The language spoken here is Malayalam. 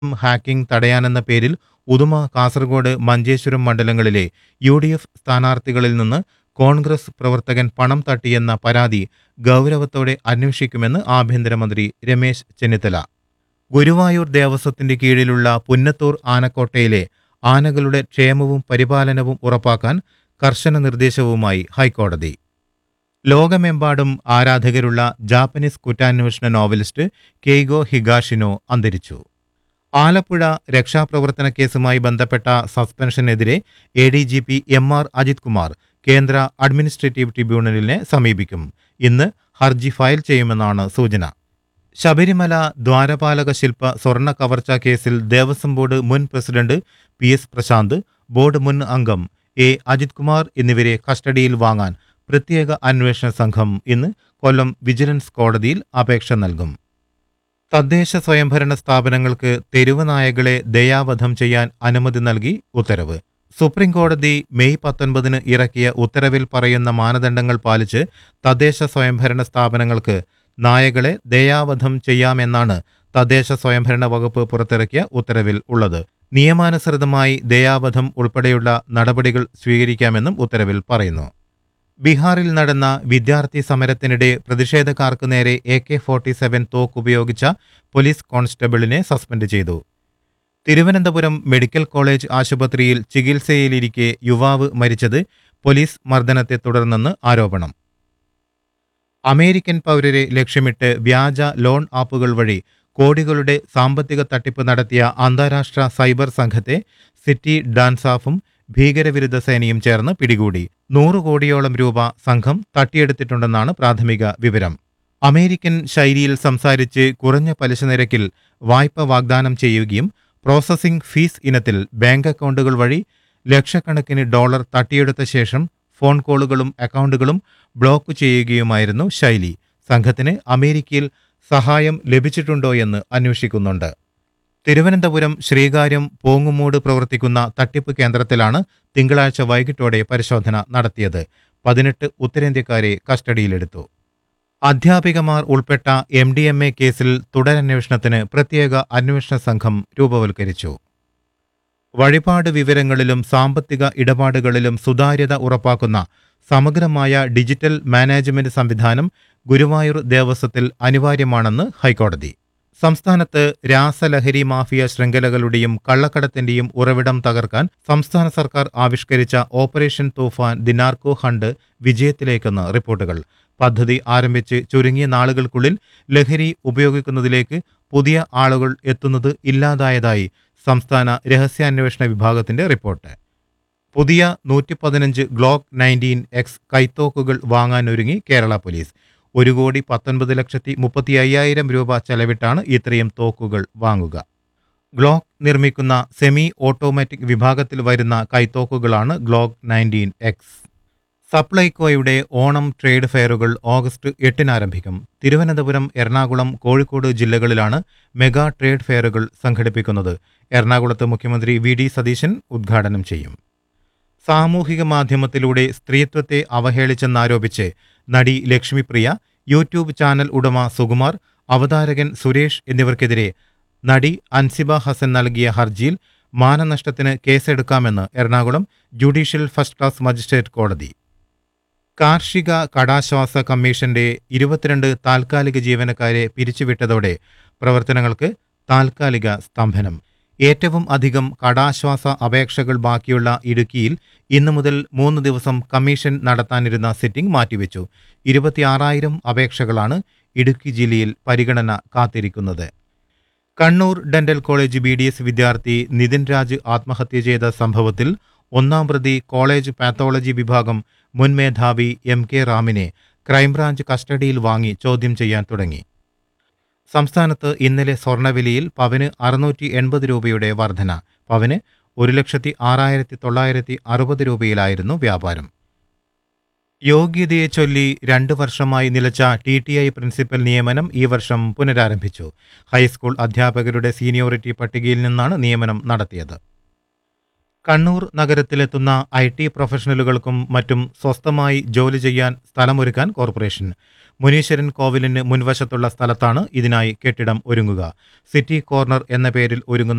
ഹാക്കിംഗ് തടയാനെന്ന പേരിൽ ഉദുമ കാസർഗോഡ് മഞ്ചേശ്വരം മണ്ഡലങ്ങളിലെ യു ഡി എഫ് സ്ഥാനാർത്ഥികളിൽ നിന്ന് കോൺഗ്രസ് പ്രവർത്തകൻ പണം തട്ടിയെന്ന പരാതി ഗൗരവത്തോടെ അന്വേഷിക്കുമെന്ന് ആഭ്യന്തരമന്ത്രി രമേശ് ചെന്നിത്തല ഗുരുവായൂർ ദേവസ്വത്തിന്റെ കീഴിലുള്ള പുന്നത്തൂർ ആനക്കോട്ടയിലെ ആനകളുടെ ക്ഷേമവും പരിപാലനവും ഉറപ്പാക്കാൻ കർശന നിർദ്ദേശവുമായി ഹൈക്കോടതി ലോകമെമ്പാടും ആരാധകരുള്ള ജാപ്പനീസ് കുറ്റാന്വേഷണ നോവലിസ്റ്റ് കെയ്ഗോ ഹിഗാഷിനോ അന്തരിച്ചു ആലപ്പുഴ രക്ഷാപ്രവർത്തന കേസുമായി ബന്ധപ്പെട്ട സസ്പെൻഷനെതിരെ A D G P M R Ajith Kumar കേന്ദ്ര അഡ്മിനിസ്ട്രേറ്റീവ് ട്രിബ്യൂണലിനെ സമീപിക്കും ഇന്ന് ഹർജി ഫയൽ ചെയ്യുമെന്നാണ് സൂചന ശബരിമല ദ്വാരപാലക ശില്പ സ്വർണ്ണ കവർച്ചാ കേസിൽ ദേവസ്വം ബോർഡ് മുൻ president P S Prashanth board മുൻ അംഗം എ അജിത് കുമാർ എന്നിവരെ കസ്റ്റഡിയിൽ വാങ്ങാൻ പ്രത്യേക അന്വേഷണ സംഘം ഇന്ന് കൊല്ലം വിജിലൻസ് കോടതിയിൽ അപേക്ഷ നൽകും തദ്ദേശ സ്വയംഭരണ സ്ഥാപനങ്ങൾക്ക് തെരുവ് നായകളെ ദയാവധം ചെയ്യാൻ അനുമതി നൽകി ഉത്തരവ് സുപ്രീം കോടതി മെയ് പത്തൊൻപതിന് ഇറക്കിയ ഉത്തരവിൽ പറയുന്ന മാനദണ്ഡങ്ങൾ പാലിച്ച് തദ്ദേശ സ്വയംഭരണ സ്ഥാപനങ്ങൾക്ക് നായകളെ ദയാവധം ചെയ്യാമെന്നാണ് തദ്ദേശ സ്വയംഭരണ വകുപ്പ് പുറത്തിറക്കിയ ഉത്തരവിൽ ഉള്ളത് നിയമാനുസൃതമായി ദയാവധം ഉൾപ്പെടെയുള്ള നടപടികൾ സ്വീകരിക്കാമെന്നും ഉത്തരവിൽ പറയുന്നു ബീഹാറിൽ നടന്ന വിദ്യാർത്ഥി സമരത്തിനിടെ പ്രതിഷേധക്കാർക്ക് നേരെ എ കെ ഫോർട്ടി സെവൻ തോക്ക് ഉപയോഗിച്ച പോലീസ് കോൺസ്റ്റബിളിനെ സസ്പെൻഡ് ചെയ്തു തിരുവനന്തപുരം മെഡിക്കൽ കോളേജ് ആശുപത്രിയിൽ ചികിത്സയിലിരിക്കെ യുവാവ് മരിച്ചത് പോലീസ് മർദ്ദനത്തെ തുടർന്നെന്ന് ആരോപണം അമേരിക്കൻ പൗരരെ ലക്ഷ്യമിട്ട് വ്യാജ ലോൺ ആപ്പുകൾ വഴി കോടികളുടെ സാമ്പത്തിക തട്ടിപ്പ് നടത്തിയ അന്താരാഷ്ട്ര സൈബർ സംഘത്തെ സിറ്റി ഡാൻസാഫും ഭീകരവിരുദ്ധ സേനയും ചേർന്ന് പിടികൂടി നൂറ് കോടിയോളം രൂപ സംഘം തട്ടിയെടുത്തിട്ടുണ്ടെന്നാണ് പ്രാഥമിക വിവരം അമേരിക്കൻ ശൈലിയിൽ സംസാരിച്ച് കുറഞ്ഞ പലിശ നിരക്കിൽ വായ്പ വാഗ്ദാനം ചെയ്യുകയും പ്രോസസ്സിംഗ് ഫീസ് ഇനത്തിൽ ബാങ്ക് അക്കൗണ്ടുകൾ വഴി ലക്ഷക്കണക്കിന് ഡോളർ തട്ടിയെടുത്ത ശേഷം ഫോൺ കോളുകളും അക്കൗണ്ടുകളും ബ്ലോക്ക് ചെയ്യുകയുമായിരുന്നു ശൈലി സംഘത്തിന് അമേരിക്കയിൽ സഹായം ലഭിച്ചിട്ടുണ്ടോ എന്ന് അന്വേഷിക്കുന്നുണ്ട് തിരുവനന്തപുരം ശ്രീകാര്യം പോങ്ങുമൂട് പ്രവർത്തിക്കുന്ന തട്ടിപ്പ് കേന്ദ്രത്തിലാണ് തിങ്കളാഴ്ച വൈകിട്ടോടെ പരിശോധന നടത്തിയത് പതിനെട്ട് ഉത്തരേന്ത്യക്കാരെ കസ്റ്റഡിയിലെടുത്തു അധ്യാപികമാർ ഉൾപ്പെട്ട എം ഡി എം എ കേസിൽ തുടരന്വേഷണത്തിന് പ്രത്യേക അന്വേഷണ സംഘം രൂപവൽക്കരിച്ചു വഴിപാട് വിവരങ്ങളിലും സാമ്പത്തിക ഇടപാടുകളിലും സുതാര്യത ഉറപ്പാക്കുന്ന സമഗ്രമായ ഡിജിറ്റൽ മാനേജ്മെന്റ് സംവിധാനം ഗുരുവായൂർ ദേവസ്വത്തിൽ അനിവാര്യമാണെന്ന് ഹൈക്കോടതി സംസ്ഥാനത്ത് രാസലഹരി മാഫിയ ശൃംഖലകളുടെയും കള്ളക്കടത്തിന്റെയും ഉറവിടം തകർക്കാൻ സംസ്ഥാന സർക്കാർ ആവിഷ്കരിച്ച ഓപ്പറേഷൻ തൂഫാൻ ദിനാർക്കോ ഹണ്ട് വിജയത്തിലേക്കെന്ന് റിപ്പോർട്ടുകൾ പദ്ധതി ആരംഭിച്ച് ചുരുങ്ങിയ നാളുകൾക്കുള്ളിൽ ലഹരി ഉപയോഗിക്കുന്നതിലേക്ക് പുതിയ ആളുകൾ എത്തുന്നത് ഇല്ലാതായതായി സംസ്ഥാന രഹസ്യാന്വേഷണ വിഭാഗത്തിന്റെ റിപ്പോർട്ട് പുതിയ നൂറ്റി പതിനഞ്ച് ഗ്ലോക്ക് നയൻറ്റീൻ എക്സ് കൈത്തോക്കുകൾ വാങ്ങാനൊരുങ്ങി കേരള പോലീസ് ഒരു കോടി പത്തൊൻപത് ലക്ഷത്തി മുപ്പത്തി അയ്യായിരം രൂപ ചെലവിട്ടാണ് ഇത്രയും തോക്കുകൾ വാങ്ങുക ഗ്ലോക്ക് നിർമ്മിക്കുന്ന സെമി ഓട്ടോമാറ്റിക് വിഭാഗത്തിൽ വരുന്ന കൈത്തോക്കുകളാണ് ഗ്ലോക്ക് നയൻറ്റീൻ എക്സ് സപ്ലൈകോയുടെ ഓണം ട്രേഡ് ഫെയറുകൾ ഓഗസ്റ്റ് എട്ടിന് ആരംഭിക്കും തിരുവനന്തപുരം എറണാകുളം കോഴിക്കോട് ജില്ലകളിലാണ് മെഗാ ട്രേഡ് ഫെയറുകൾ സംഘടിപ്പിക്കുന്നത് എറണാകുളത്ത് മുഖ്യമന്ത്രി വി ഡി സതീശൻ ഉദ്ഘാടനം ചെയ്യും സാമൂഹിക മാധ്യമത്തിലൂടെ സ്ത്രീത്വത്തെ അവഹേളിച്ചെന്നാരോപിച്ച് നടി ലക്ഷ്മിപ്രിയ യൂട്യൂബ് ചാനൽ ഉടമ സുകുമാർ അവതാരകൻ സുരേഷ് എന്നിവർക്കെതിരെ നടി അൻസിബ ഹസൻ നൽകിയ ഹർജിയിൽ മാനനഷ്ടത്തിന് കേസെടുക്കാമെന്ന് Ernakulam judicial first class magistrate കോടതി കാർഷിക കടാശ്വാസ കമ്മീഷന്റെ ഇരുപത്തിരണ്ട് താൽക്കാലിക ജീവനക്കാരെ പിരിച്ചുവിട്ടതോടെ പ്രവർത്തനങ്ങൾക്ക് താൽക്കാലിക സ്തംഭനം ഏറ്റവും അധികം കടാശ്വാസ അപേക്ഷകൾ ബാക്കിയുള്ള ഇടുക്കിയിൽ ഇന്നു മുതൽ മൂന്ന് ദിവസം കമ്മീഷൻ നടത്താനിരുന്ന സിറ്റിംഗ് മാറ്റിവെച്ചു ഇരുപത്തിയാറായിരം അപേക്ഷകളാണ് ഇടുക്കി ജില്ലയിൽ പരിഗണന കാത്തിരിക്കുന്നത് Kannur dental college B D S വിദ്യാർത്ഥി നിതിൻ രാജ് ആത്മഹത്യ ചെയ്ത സംഭവത്തിൽ ഒന്നാം പ്രതി കോളേജ് പാത്തോളജി വിഭാഗം മുൻ മേധാവി എം കെ റാമിനെ ക്രൈംബ്രാഞ്ച് കസ്റ്റഡിയിൽ വാങ്ങി ചോദ്യം ചെയ്യാൻ തുടങ്ങി സംസ്ഥാനത്ത് ഇന്നലെ സ്വർണ്ണവിലയിൽ പവന് അറുന്നൂറ്റി എൺപത് രൂപയുടെ വർധന പവന് ഒരു ലക്ഷത്തി ആറായിരത്തി തൊള്ളായിരത്തി അറുപത് രൂപയിലായിരുന്നു വ്യാപാരം യോഗ്യതയെ ചൊല്ലി രണ്ട് വർഷമായി നിലച്ച ടി ടി ഐ പ്രിൻസിപ്പൽ നിയമനം ഈ വർഷം പുനരാരംഭിച്ചു ഹൈസ്കൂൾ അധ്യാപകരുടെ സീനിയോറിറ്റി പട്ടികയിൽ നിന്നാണ് നിയമനം നടത്തിയത് കണ്ണൂർ നഗരത്തിലെത്തുന്ന ഐ ടി പ്രൊഫഷണലുകൾക്കും മറ്റും സ്വസ്ഥമായി ജോലി ചെയ്യാൻ സ്ഥലമൊരുക്കാൻ കോർപ്പറേഷൻ മുനീശ്വരൻ കോവിലിന് മുൻവശത്തുള്ള സ്ഥലത്താണ് ഇതിനായി കെട്ടിടം ഒരുങ്ങുക സിറ്റി കോർണർ എന്ന പേരിൽ ഒരുങ്ങുന്ന